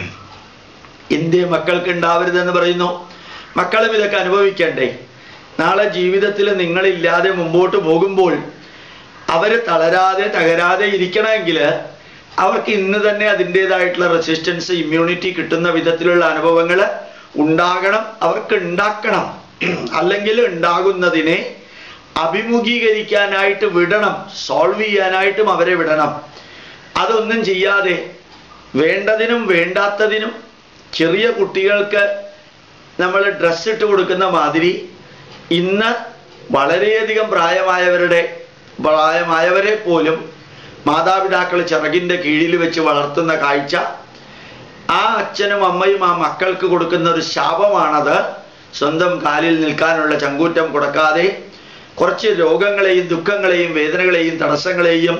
എന്തേ മക്കൾക്ക് ഉണ്ടാവരുത് എന്ന് പറയുന്നു മക്കളും ഇതൊക്കെ അനുഭവിക്കണ്ടേ നാളെ ജീവിതത്തിൽ നിങ്ങളില്ലാതെ മുമ്പോട്ട് പോകുമ്പോൾ അവര് തളരാതെ തകരാതെ ഇരിക്കണമെങ്കിൽ അവർക്ക് ഇന്ന് തന്നെ അതിൻ്റെതായിട്ടുള്ള റെസിസ്റ്റൻസ് ഇമ്മ്യൂണിറ്റി കിട്ടുന്ന വിധത്തിലുള്ള അനുഭവങ്ങൾ ഉണ്ടാകണം അവർക്ക് ഉണ്ടാക്കണം അല്ലെങ്കിൽ ഉണ്ടാകുന്നതിനെ അഭിമുഖീകരിക്കാനായിട്ട് വിടണം സോൾവ് ചെയ്യാനായിട്ടും അവരെ വിടണം അതൊന്നും ചെയ്യാതെ വേണ്ടതിനും വേണ്ടാത്തതിനും ചെറിയ കുട്ടികൾക്ക് നമ്മൾ ഡ്രസ്സ് ഇട്ട് കൊടുക്കുന്ന മാതിരി ഇന്ന് വളരെയധികം പ്രായമായവരുടെ പ്രായമായവരെ പോലും മാതാപിതാക്കൾ ചിറകിൻ്റെ കീഴിൽ വെച്ച് വളർത്തുന്ന കാഴ്ച ആ അച്ഛനും അമ്മയും ആ മക്കൾക്ക് കൊടുക്കുന്ന ഒരു ശാപമാണത് സ്വന്തം കാലിൽ നിൽക്കാനുള്ള ചങ്കൂറ്റം കൊടുക്കാതെ കുറച്ച് രോഗങ്ങളെയും ദുഃഖങ്ങളെയും വേദനകളെയും തടസ്സങ്ങളെയും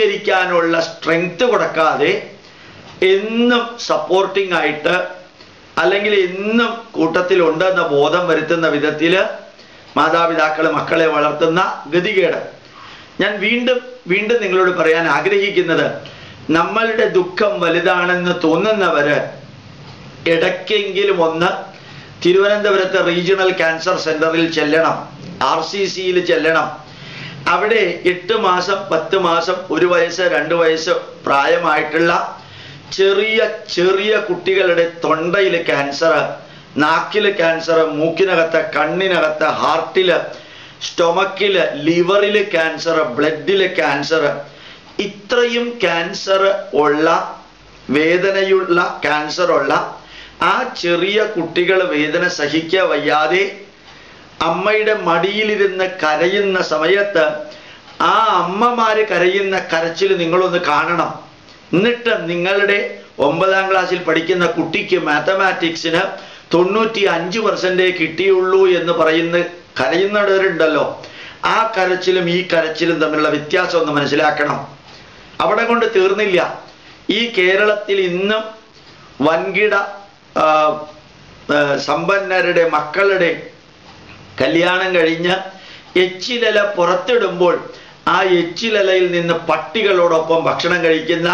അഭിമുഖീകരിക്കാനുള്ള സ്ട്രെങ്ത് കൊടുക്കാതെ എന്നും സപ്പോർട്ടിംഗ് ആയിട്ട് അല്ലെങ്കിൽ ഇന്നും കൂട്ടത്തിലുണ്ടെന്ന ബോധം വരുത്തുന്ന വിധത്തില് മാതാപിതാക്കൾ മക്കളെ വളർത്തുന്ന ഗതികേട് ഞാൻ വീണ്ടും വീണ്ടും നിങ്ങളോട് പറയാൻ ആഗ്രഹിക്കുന്നത് നമ്മളുടെ ദുഃഖം വലുതാണെന്ന് തോന്നുന്നവര് ഇടയ്ക്കെങ്കിലും ഒന്ന് തിരുവനന്തപുരത്തെ റീജിയണൽ ക്യാൻസർ സെന്ററിൽ ചെല്ലണം ആർ സി സിയിൽ ചെല്ലണം അവിടെ എട്ട് മാസം പത്ത് മാസം ഒരു വയസ്സ് രണ്ട് വയസ്സ് പ്രായമായിട്ടുള്ള ചെറിയ ചെറിയ കുട്ടികളുടെ തൊണ്ടയിൽ ക്യാൻസർ നാക്കില് ക്യാൻസർ മൂക്കിനകത്ത് കണ്ണിനകത്ത് ഹാർട്ടില് സ്റ്റൊമക്കില് ലിവറില് ക്യാൻസർ ബ്ലഡില് ക്യാൻസർ ഇത്രയും ക്യാൻസർ ഉള്ള വേദനയുള്ള ക്യാൻസർ ഉള്ള ആ ചെറിയ കുട്ടികൾ വേദന സഹിക്കുക വയ്യാതെ അമ്മയുടെ മടിയിലിരുന്ന് കരയുന്ന സമയത്ത് ആ അമ്മമാര് കരയുന്ന കരച്ചിൽ നിങ്ങളൊന്ന് കാണണം എന്നിട്ട് നിങ്ങളുടെ ഒമ്പതാം ക്ലാസ്സിൽ പഠിക്കുന്ന കുട്ടിക്ക് മാത്തമാറ്റിക്സിന് തൊണ്ണൂറ്റി അഞ്ച് പെർസെൻറ്റേ കിട്ടിയുള്ളൂ എന്ന് പറയുന്ന കരയുന്നവരുണ്ടല്ലോ ആ കരച്ചിലും ഈ കരച്ചിലും തമ്മിലുള്ള വ്യത്യാസം ഒന്ന് മനസ്സിലാക്കണം അവിടെ കൊണ്ട് തീർന്നില്ല ഈ കേരളത്തിൽ ഇന്നും വൻകിട ആ, ആ, സമ്പന്നരുടെ മക്കളുടെ കല്യാണം കഴിഞ്ഞ് എച്ചിലല പുറത്തിടുമ്പോൾ ആ എച്ചിലലയിൽ നിന്ന് പട്ടികളോടൊപ്പം ഭക്ഷണം കഴിക്കുന്ന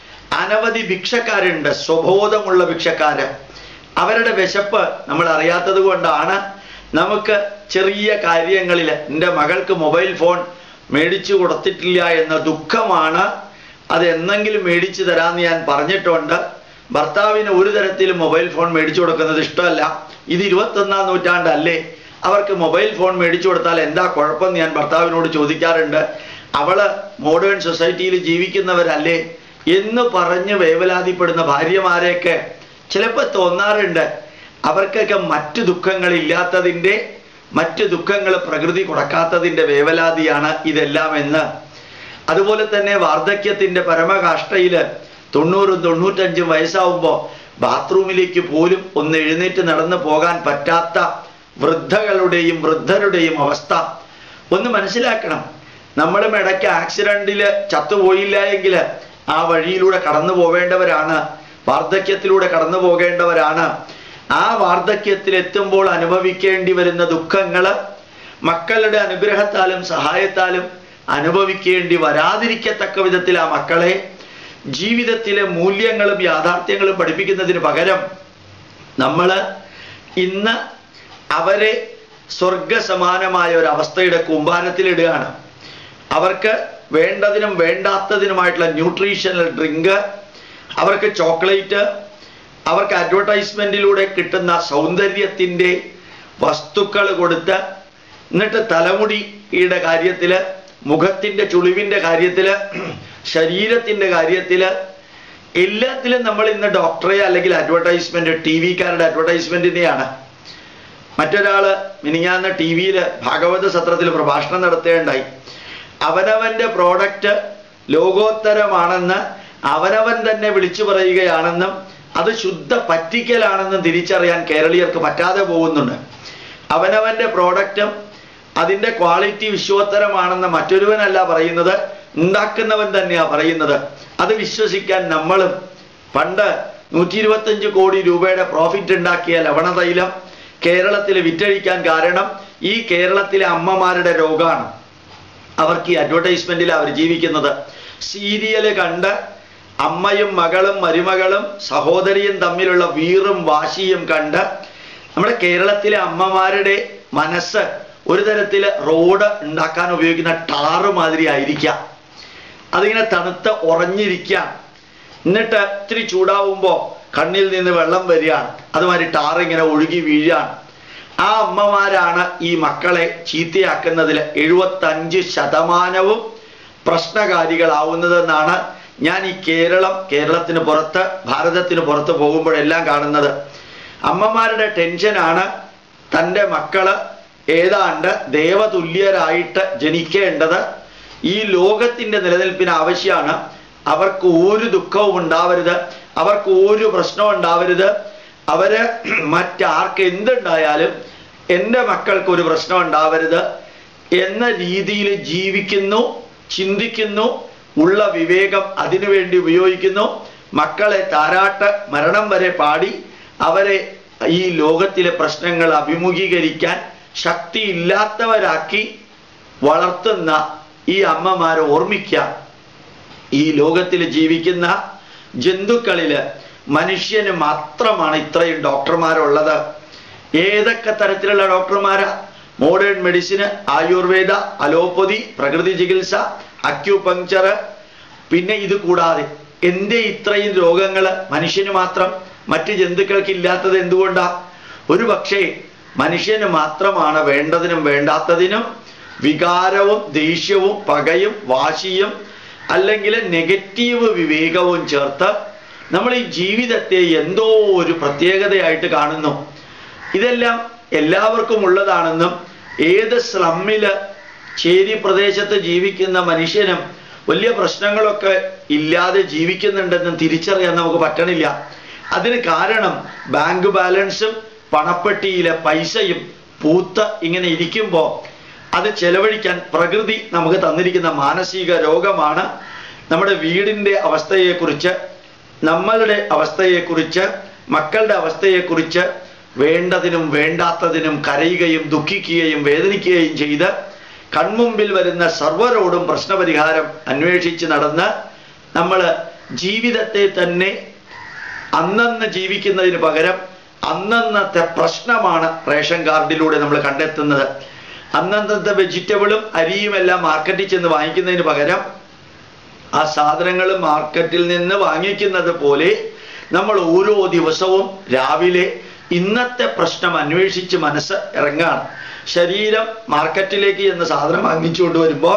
അനവധി ഭിക്ഷക്കാരുണ്ട് സ്വബോധമുള്ള ഭിക്ഷക്കാര് അവരുടെ വിശപ്പ് നമ്മൾ അറിയാത്തത് കൊണ്ടാണ് നമുക്ക് ചെറിയ കാര്യങ്ങളിൽ എൻ്റെ മകൾക്ക് മൊബൈൽ ഫോൺ മേടിച്ചു കൊടുത്തിട്ടില്ല എന്ന ദുഃഖമാണ് അത് എന്നെങ്കിലും മേടിച്ചു തരാമെന്ന് ഞാൻ പറഞ്ഞിട്ടുണ്ട് ഭർത്താവിന് ഒരു തരത്തിലും മൊബൈൽ ഫോൺ മേടിച്ചു കൊടുക്കുന്നത് ഇഷ്ടമല്ല ഇത് ഇരുപത്തൊന്നാം നൂറ്റാണ്ടല്ലേ അവർക്ക് മൊബൈൽ ഫോൺ മേടിച്ചു കൊടുത്താൽ എന്താ കുഴപ്പമെന്ന് ഞാൻ ഭർത്താവിനോട് ചോദിക്കാറുണ്ട് അവള് മോഡേൺ സൊസൈറ്റിയിൽ ജീവിക്കുന്നവരല്ലേ എന്ന് പറഞ്ഞ് വേവലാതിപ്പെടുന്ന ഭാര്യമാരെയൊക്കെ ചിലപ്പോൾ തോന്നാറുണ്ട് അവർക്കൊക്കെ മറ്റു ദുഃഖങ്ങളില്ലാത്തതിൻ്റെ മറ്റു ദുഃഖങ്ങൾ പ്രകൃതി കൊടുക്കാത്തതിൻ്റെ വേവലാതിയാണ് ഇതെല്ലാം എന്ന് അതുപോലെ തന്നെ വാർദ്ധക്യത്തിന്റെ പരമകാഷ്ഠയില് തൊണ്ണൂറും തൊണ്ണൂറ്റഞ്ചും വയസ്സാവുമ്പോൾ ബാത്റൂമിലേക്ക് പോലും ഒന്ന് എഴുന്നേറ്റ് നടന്നു പോകാൻ പറ്റാത്ത വൃദ്ധകളുടെയും വൃദ്ധരുടെയും അവസ്ഥ ഒന്ന് മനസ്സിലാക്കണം നമ്മളും ഇടയ്ക്ക് ആക്സിഡന്റില് ചത്തുപോയില്ല എങ്കിൽ ആ വഴിയിലൂടെ കടന്നു പോവേണ്ടവരാണ് വാർദ്ധക്യത്തിലൂടെ കടന്നു പോകേണ്ടവരാണ് ആ വാർദ്ധക്യത്തിൽ എത്തുമ്പോൾ അനുഭവിക്കേണ്ടി വരുന്ന ദുഃഖങ്ങള് മക്കളുടെ അനുഗ്രഹത്താലും സഹായത്താലും അനുഭവിക്കേണ്ടി വരാതിരിക്കത്തക്ക വിധത്തിൽ ആ മക്കളെ ജീവിതത്തിലെ മൂല്യങ്ങളും യാഥാർത്ഥ്യങ്ങളും പഠിപ്പിക്കുന്നതിന് പകരം നമ്മൾ ഇന്ന് അവരെ സ്വർഗസമാനമായ ഒരു അവസ്ഥയുടെ കൂമ്പാരത്തിലിടുകയാണ് അവർക്ക് വേണ്ടതിനും വേണ്ടാത്തതിനുമായിട്ടുള്ള ന്യൂട്രീഷണൽ ഡ്രിങ്ക് അവർക്ക് ചോക്ലേറ്റ് അവർക്ക് അഡ്വർടൈസ്മെന്റിലൂടെ കിട്ടുന്ന സൗന്ദര്യത്തിൻ്റെ വസ്തുക്കൾ കൊടുത്ത് എന്നിട്ട് തലമുടിയുടെ കാര്യത്തില് മുഖത്തിന്റെ ചുളിവിന്റെ കാര്യത്തില് ശരീരത്തിന്റെ കാര്യത്തില് എല്ലാത്തിലും നമ്മൾ ഇന്ന് ഡോക്ടറെ അല്ലെങ്കിൽ അഡ്വർടൈസ്മെന്റ് ടി വിക്കാരുടെ അഡ്വർടൈസ്മെന്റിനെയാണ് മറ്റൊരാള് മിനിഞ്ഞാന്ന് ടി വിയിൽ ഭാഗവത സത്രത്തിൽ പ്രഭാഷണം നടത്തേണ്ടായി അവനവന്റെ പ്രോഡക്റ്റ് ലോകോത്തരമാണെന്ന് അവനവൻ തന്നെ വിളിച്ചു പറയുകയാണെന്നും അത് ശുദ്ധ പറ്റിക്കലാണെന്നും തിരിച്ചറിയാൻ കേരളീയർക്ക് പറ്റാതെ പോകുന്നുണ്ട് അവനവന്റെ പ്രോഡക്റ്റും അതിന്റെ ക്വാളിറ്റി വിശ്വോത്തരമാണെന്ന് മറ്റൊരുവനല്ല പറയുന്നത് ഉണ്ടാക്കുന്നവൻ തന്നെയാ പറയുന്നത് അത് വിശ്വസിക്കാൻ നമ്മളും പണ്ട് നൂറ്റി ഇരുപത്തഞ്ച് കോടി രൂപയുടെ പ്രോഫിറ്റ് ഉണ്ടാക്കിയ ലവണതൈലം കേരളത്തിൽ വിറ്റഴിക്കാൻ കാരണം ഈ കേരളത്തിലെ അമ്മമാരുടെ രോഗമാണ് അവർക്ക് ഈ അഡ്വർടൈസ്മെന്റിൽ അവർ ജീവിക്കുന്നത് സീരിയല് കണ്ട് അമ്മയും മകളും മരുമകളും സഹോദരിയും തമ്മിലുള്ള വീറും വാശിയും കണ്ട് നമ്മുടെ കേരളത്തിലെ അമ്മമാരുടെ മനസ്സ് ഒരു തരത്തിൽ റോഡ് ഉണ്ടാക്കാൻ ഉപയോഗിക്കുന്ന ടാറ് മാതിരി ആയിരിക്കാം അതിങ്ങനെ തണുത്ത് ഉറഞ്ഞിരിക്കാം എന്നിട്ട് ഇത്തിരി ചൂടാവുമ്പോൾ കണ്ണിൽ നിന്ന് വെള്ളം വരികയാണ് അതുമാതിരി ടാർ ഇങ്ങനെ ഒഴുകി വീഴുകയാണ് ആ അമ്മമാരാണ് ഈ മക്കളെ ചീത്തയാക്കുന്നതിൽ എഴുപത്തഞ്ച് ശതമാനവും പ്രശ്നകാരികളാവുന്നതെന്നാണ് ഞാൻ ഈ കേരളം കേരളത്തിന് പുറത്ത് ഭാരതത്തിന് പുറത്ത് പോകുമ്പോഴെല്ലാം കാണുന്നത് അമ്മമാരുടെ ടെൻഷനാണ് തൻ്റെ മക്കള് ഏതാണ്ട് ദേവതുല്യരായിട്ട് ജനിക്കേണ്ടത് ഈ ലോകത്തിന്റെ നിലനിൽപ്പിന് ആവശ്യമാണ് അവർക്ക് ഒരു ദുഃഖവും ഉണ്ടാവരുത് അവർക്ക് ഒരു പ്രശ്നവും ഉണ്ടാവരുത് അവര് മറ്റാർക്ക് എന്തുണ്ടായാലും എൻ്റെ മക്കൾക്ക് ഒരു പ്രശ്നം ഉണ്ടാവരുത് എന്ന രീതിയിൽ ജീവിക്കുന്നു ചിന്തിക്കുന്നു ഉള്ള വിവേകം അതിനുവേണ്ടി ഉപയോഗിക്കുന്നു മക്കളെ താരാട്ട് മരണം വരെ പാടി അവരെ ഈ ലോകത്തിലെ പ്രശ്നങ്ങൾ അഭിമുഖീകരിക്കാൻ ശക്തിയില്ലാത്തവരാക്കി വളർത്തുന്ന ഈ അമ്മമാരെ ഓർമ്മിക്കാം ഈ ലോകത്തിൽ ജീവിക്കുന്ന ജന്തുക്കളില് മനുഷ്യന് മാത്രമാണ് ഇത്രയും ഡോക്ടർമാരുള്ളത് ഏതൊക്കെ തരത്തിലുള്ള ഡോക്ടർമാരാ മോഡേൺ മെഡിസിന് ആയുർവേദ അലോപ്പതി പ്രകൃതി ചികിത്സ അക്യുപങ്ചർ പിന്നെ ഇത് കൂടാതെ എന്തേ ഇത്രയും രോഗങ്ങൾ മനുഷ്യന് മാത്രം മറ്റ് ജന്തുക്കൾക്ക് ഇല്ലാത്തത് എന്തുകൊണ്ടാ ഒരു പക്ഷേ മനുഷ്യന് മാത്രമാണ് വേണ്ടതിനും വേണ്ടാത്തതിനും വികാരവും ദേഷ്യവും പകയും വാശിയും അല്ലെങ്കിൽ നെഗറ്റീവ് വിവേകവും ചേർത്ത് നമ്മൾ ഈ ജീവിതത്തെ എന്തോ ഒരു പ്രത്യേകതയായിട്ട് കാണുന്നു ഇതെല്ലാം എല്ലാവർക്കും ഉള്ളതാണെന്നും ഏത് സ്ലമ്മില് ചേരി പ്രദേശത്ത് ജീവിക്കുന്ന മനുഷ്യനും വലിയ പ്രശ്നങ്ങളൊക്കെ ഇല്ലാതെ ജീവിക്കുന്നുണ്ടെന്നും തിരിച്ചറിയാൻ നമുക്ക് പറ്റണില്ല അതിന് കാരണം ബാങ്ക് ബാലൻസും പണപ്പെട്ടിയിലെ പൈസയും പൂത്ത് ഇങ്ങനെ ഇരിക്കുമ്പോൾ അത് ചെലവഴിക്കാൻ പ്രകൃതി നമുക്ക് തന്നിരിക്കുന്ന മാനസിക രോഗമാണ് നമ്മുടെ വീടിൻ്റെ അവസ്ഥയെക്കുറിച്ച് നമ്മളുടെ അവസ്ഥയെക്കുറിച്ച് മക്കളുടെ അവസ്ഥയെക്കുറിച്ച് വേണ്ടതിനും വേണ്ടാത്തതിനും കരയുകയും ദുഃഖിക്കുകയും വേദനിക്കുകയും ചെയ്ത് കൺമുമ്പിൽ വരുന്ന സർവരോടും പ്രശ്നപരിഹാരം അന്വേഷിച്ച് നടന്ന് നമ്മൾ ജീവിതത്തെ തന്നെ അന്നന്ന് ജീവിക്കുന്നതിന് പകരം അന്നന്നത്തെ പ്രശ്നമാണ് റേഷൻ കാർഡിലൂടെ നമ്മൾ കണ്ടെത്തുന്നത് അന്നന്നത്തെ വെജിറ്റബിളും അരിയും എല്ലാം മാർക്കറ്റിൽ ചെന്ന് വാങ്ങിക്കുന്നതിന് പകരം ആ സാധനങ്ങൾ മാർക്കറ്റിൽ നിന്ന് വാങ്ങിക്കുന്നത് പോലെ നമ്മൾ ഓരോ ദിവസവും രാവിലെ ഇന്നത്തെ പ്രശ്നം അന്വേഷിച്ച് മനസ്സ് ഇറങ്ങാണ് ശരീരം മാർക്കറ്റിലേക്ക് ചെന്ന് സാധനം വാങ്ങിച്ചുകൊണ്ട് വരുമ്പോൾ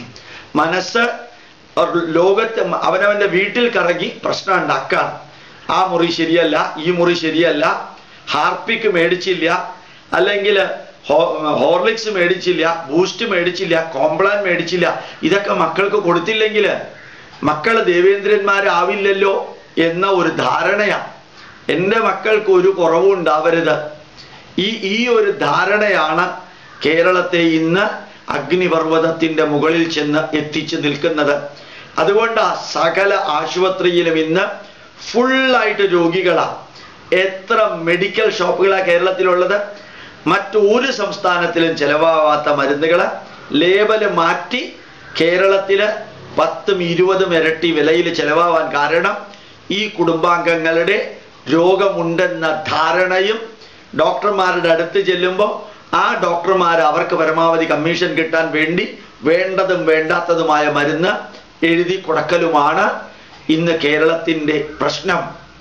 മനസ്സ് ലോകത്ത് അവനവന്റെ വീട്ടിൽ കറങ്ങി പ്രശ്നം ഉണ്ടാക്കാണ് ആ മുറി ശരിയല്ല ഈ മുറി ശരിയല്ല ഹാർപ്പിക്ക് മേടിച്ചില്ല അല്ലെങ്കിൽ ഹോർലിക്സ് മേടിച്ചില്ല ബൂസ്റ്റ് മേടിച്ചില്ല കോംപ്ലാൻ മേടിച്ചില്ല ഇതൊക്കെ മക്കൾക്ക് കൊടുത്തില്ലെങ്കിൽ മക്കൾ ദേവേന്ദ്രന്മാരാവില്ലല്ലോ എന്ന ഒരു ധാരണയാണ് എൻ്റെ മക്കൾക്ക് ഒരു കുറവും ഉണ്ടാവരുത് ഈ ഈ ഒരു ധാരണയാണ് കേരളത്തെ ഇന്ന് അഗ്നിപർവ്വതത്തിന്റെ മുകളിൽ ചെന്ന് എത്തിച്ചു നിൽക്കുന്നത് അതുകൊണ്ട് ആ സകല ആശുപത്രിയിലും ഇന്ന് ഫുള്ളായിട്ട് രോഗികളാണ് എത്ര മെഡിക്കൽ ഷോപ്പുകളാണ് കേരളത്തിലുള്ളത് മറ്റൊരു സംസ്ഥാനത്തിലും ചെലവാവാത്ത മരുന്നുകൾ ലേബല് മാറ്റി കേരളത്തില് പത്തും ഇരുപതും ഇരട്ടി വിലയിൽ ചെലവാവാൻ കാരണം ഈ കുടുംബാംഗങ്ങളുടെ രോഗമുണ്ടെന്ന ധാരണയും ഡോക്ടർമാരുടെ അടുത്ത് ചെല്ലുമ്പോൾ ആ ഡോക്ടർമാർ അവർക്ക് പരമാവധി കമ്മീഷൻ കിട്ടാൻ വേണ്ടി വേണ്ടതും വേണ്ടാത്തതുമായ മരുന്ന് എഴുതി കൊടുക്കലുമാണ് ഇന്ന് കേരളത്തിൻ്റെ പ്രശ്നം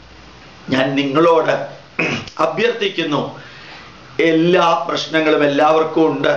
ഞാൻ നിങ്ങളോട് അഭ്യർത്ഥിക്കുന്നു എല്ലാ പ്രശ്നങ്ങളും എല്ലാവർക്കും ഉണ്ട്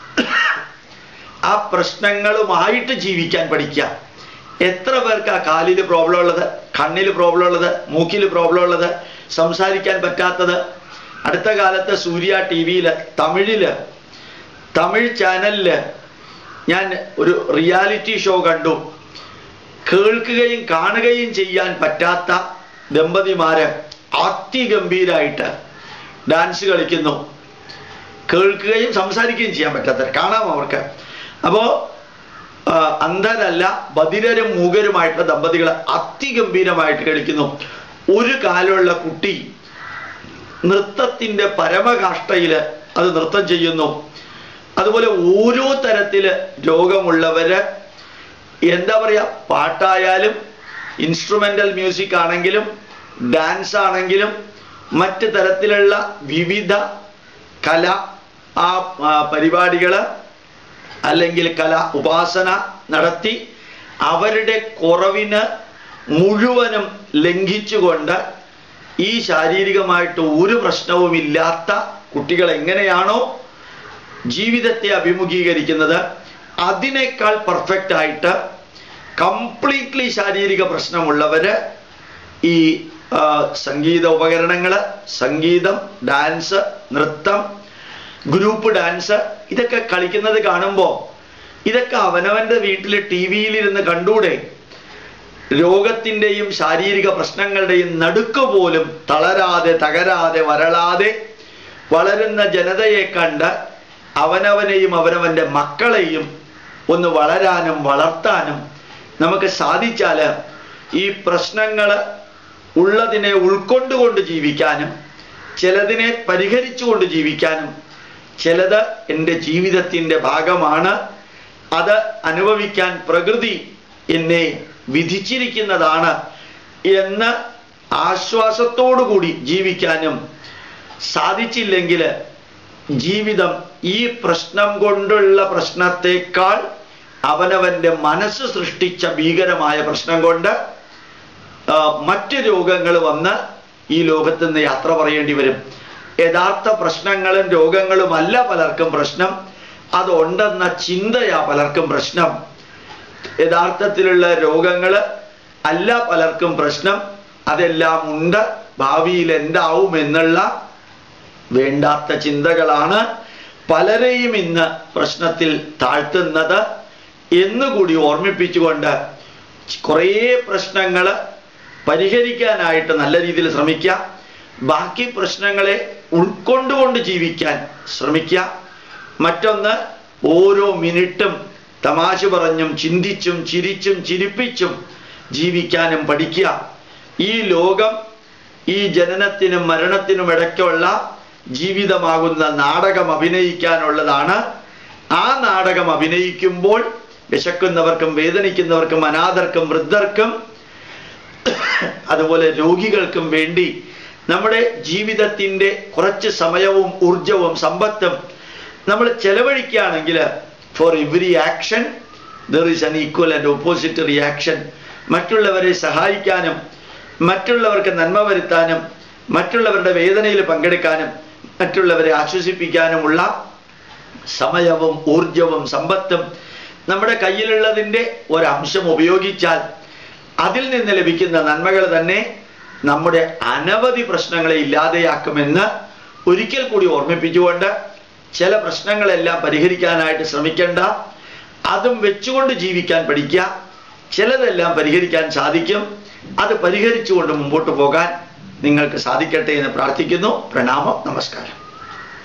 ആ പ്രശ്നങ്ങളുമായിട്ട് ജീവിക്കാൻ പഠിക്കുക എത്ര പേർക്ക് ആ കാലിൽ പ്രോബ്ലം ഉള്ളത് കണ്ണിൽ പ്രോബ്ലം ഉള്ളത് മൂക്കിൽ പ്രോബ്ലം ഉള്ളത് സംസാരിക്കാൻ പറ്റാത്തത് അടുത്ത കാലത്ത് സൂര്യ ടി വിയില് തമിഴില് തമിഴ് ചാനലില് ഞാൻ ഒരു റിയാലിറ്റി ഷോ കണ്ടു കേൾക്കുകയും കാണുകയും ചെയ്യാൻ പറ്റാത്ത ദമ്പതിമാര് അതിഗംഭീരായിട്ട് ഡാൻസ് കളിക്കുന്നു കേൾക്കുകയും സംസാരിക്കുകയും ചെയ്യാൻ പറ്റാത്തവർ കാണാം അവർക്ക് അപ്പോ ആ, അന്ധരല്ല ബധിരരും മൂകരുമായിട്ടുള്ള ദമ്പതികൾ അതിഗംഭീരമായിട്ട് കളിക്കുന്നു ഒരു കാലമുള്ള കുട്ടി നൃത്തത്തിന്റെ പരമകാഷ്ഠയില് അത് നൃത്തം ചെയ്യുന്നു അതുപോലെ ഓരോ തരത്തില് രോഗമുള്ളവര് എന്താ പറയാ പാട്ടായാലും ഇൻസ്ട്രുമെന്റൽ മ്യൂസിക് ആണെങ്കിലും ഡാൻസ് ആണെങ്കിലും മറ്റ് തരത്തിലുള്ള വിവിധ കല ആ ആ, പരിപാടികള് അല്ലെങ്കിൽ കല ഉപാസന നടത്തി അവരുടെ കുറവിന് മുഴുവനും ലംഘിച്ചുകൊണ്ട് ഈ ശാരീരികമായിട്ട് ഒരു പ്രശ്നവുമില്ലാത്ത കുട്ടികൾ എങ്ങനെയാണോ ജീവിതത്തെ അഭിമുഖീകരിക്കുന്നത് അതിനേക്കാൾ പെർഫെക്റ്റ് ആയിട്ട് കംപ്ലീറ്റ്ലി ശാരീരിക പ്രശ്നമുള്ളവര് ഈ ആ, സംഗീത ഉപകരണങ്ങൾ സംഗീതം ഡാൻസ് നൃത്തം ഗ്രൂപ്പ് ഡാൻസ് ഇതൊക്കെ കളിക്കുന്നത് കാണുമ്പോൾ ഇതൊക്കെ അവനവന്റെ വീട്ടിൽ ടി വിയിലിരുന്ന് കണ്ടൂടെ രോഗത്തിൻ്റെയും ശാരീരിക പ്രശ്നങ്ങളുടെയും നടുക്ക് പോലും തളരാതെ തകരാതെ വരളാതെ വളരുന്ന ജനതയെ കണ്ട് അവനവനെയും അവനവൻ്റെ മക്കളെയും ഒന്ന് വളരാനും വളർത്താനും നമുക്ക് സാധിച്ചാൽ ഈ പ്രശ്നങ്ങൾ ഉള്ളതിനെ ഉൾക്കൊണ്ടുകൊണ്ട് ജീവിക്കാനും ചിലതിനെ പരിഹരിച്ചുകൊണ്ട് ജീവിക്കാനും ചിലത് എൻ്റെ ജീവിതത്തിൻ്റെ ഭാഗമാണ് അത് അനുഭവിക്കാൻ പ്രകൃതി എന്നെ വിധിച്ചിരിക്കുന്നതാണ് എന്ന് ആശ്വാസത്തോടുകൂടി ജീവിക്കാനും സാധിച്ചില്ലെങ്കിൽ ജീവിതം ഈ പ്രശ്നം കൊണ്ടുള്ള പ്രശ്നത്തെക്കാൾ അവനവൻ്റെ മനസ്സ് സൃഷ്ടിച്ച ഭീകരമായ പ്രശ്നം കൊണ്ട് ആ, മറ്റ് രോഗങ്ങൾ വന്ന് ഈ ലോകത്ത് നിന്ന് യാത്ര പറയേണ്ടി വരും യഥാർത്ഥ പ്രശ്നങ്ങളും രോഗങ്ങളുമല്ല പലർക്കും പ്രശ്നം അതുണ്ടെന്ന ചിന്തയാ പലർക്കും പ്രശ്നം യഥാർത്ഥത്തിലുള്ള രോഗങ്ങൾ അല്ല പലർക്കും പ്രശ്നം അതെല്ലാം ഉണ്ട് ഭാവിയിൽ എന്താവും എന്നുള്ള വേണ്ടാത്ത ചിന്തകളാണ് പലരെയും ഇന്ന് പ്രശ്നത്തിൽ താഴ്ത്തുന്നത് എന്നുകൂടി ഓർമ്മിപ്പിച്ചുകൊണ്ട് കുറേ പ്രശ്നങ്ങൾ പരിഹരിക്കാനായിട്ട് നല്ല രീതിയിൽ ശ്രമിക്കുക ബാക്കി പ്രശ്നങ്ങളെ ഉൾക്കൊണ്ടുകൊണ്ട് ജീവിക്കാൻ ശ്രമിക്കുക മറ്റൊന്ന് ഓരോ മിനിറ്റും തമാശ പറഞ്ഞും ചിന്തിച്ചും ചിരിച്ചും ചിരിപ്പിച്ചും ജീവിക്കാനും പഠിക്കുക ഈ ലോകം ഈ ജനനത്തിനും മരണത്തിനും ഇടയ്ക്കുള്ള ജീവിതമാകുന്ന നാടകം അഭിനയിക്കാനുള്ളതാണ് ആ നാടകം അഭിനയിക്കുമ്പോൾ വിശക്കുന്നവർക്കും വേദനിക്കുന്നവർക്കും അനാഥർക്കും വൃദ്ധർക്കും അതുപോലെ രോഗികൾക്കും വേണ്ടി നമ്മുടെ ജീവിതത്തിൻ്റെ കുറച്ച് സമയവും ഊർജവും സമ്പത്തും നമ്മൾ ചെലവഴിക്കുകയാണെങ്കിൽ for every action there is an equal and opposite reaction മറ്റുള്ളവരെ സഹായിക്കാനും മറ്റുള്ളവർക്ക് നന്മ വരുത്താനും മറ്റുള്ളവരുടെ വേദനയിൽ പങ്കെടുക്കാനും മറ്റുള്ളവരെ ആശ്വസിപ്പിക്കാനുമുള്ള സമയവും ഊർജവും സമ്പത്തും നമ്മുടെ കയ്യിലുള്ളതിൻ്റെ ഒരംശം ഉപയോഗിച്ചാൽ അതിൽ നിന്ന് ലഭിക്കുന്ന നന്മകൾ തന്നെ നമ്മുടെ അനവധി പ്രശ്നങ്ങളെ ഇല്ലാതെയാക്കുമെന്ന് ഒരിക്കൽ കൂടി ഓർമ്മിപ്പിച്ചുകൊണ്ട് ചില പ്രശ്നങ്ങളെല്ലാം പരിഹരിക്കാനായിട്ട് ശ്രമിക്കേണ്ട അതും വെച്ചുകൊണ്ട് ജീവിക്കാൻ പഠിക്കുക ചിലതെല്ലാം പരിഹരിക്കാൻ സാധിക്കും അത് പരിഹരിച്ചുകൊണ്ട് മുമ്പോട്ട് പോകാൻ നിങ്ങൾക്ക് സാധിക്കട്ടെ എന്ന് പ്രാർത്ഥിക്കുന്നു പ്രണാമം നമസ്കാരം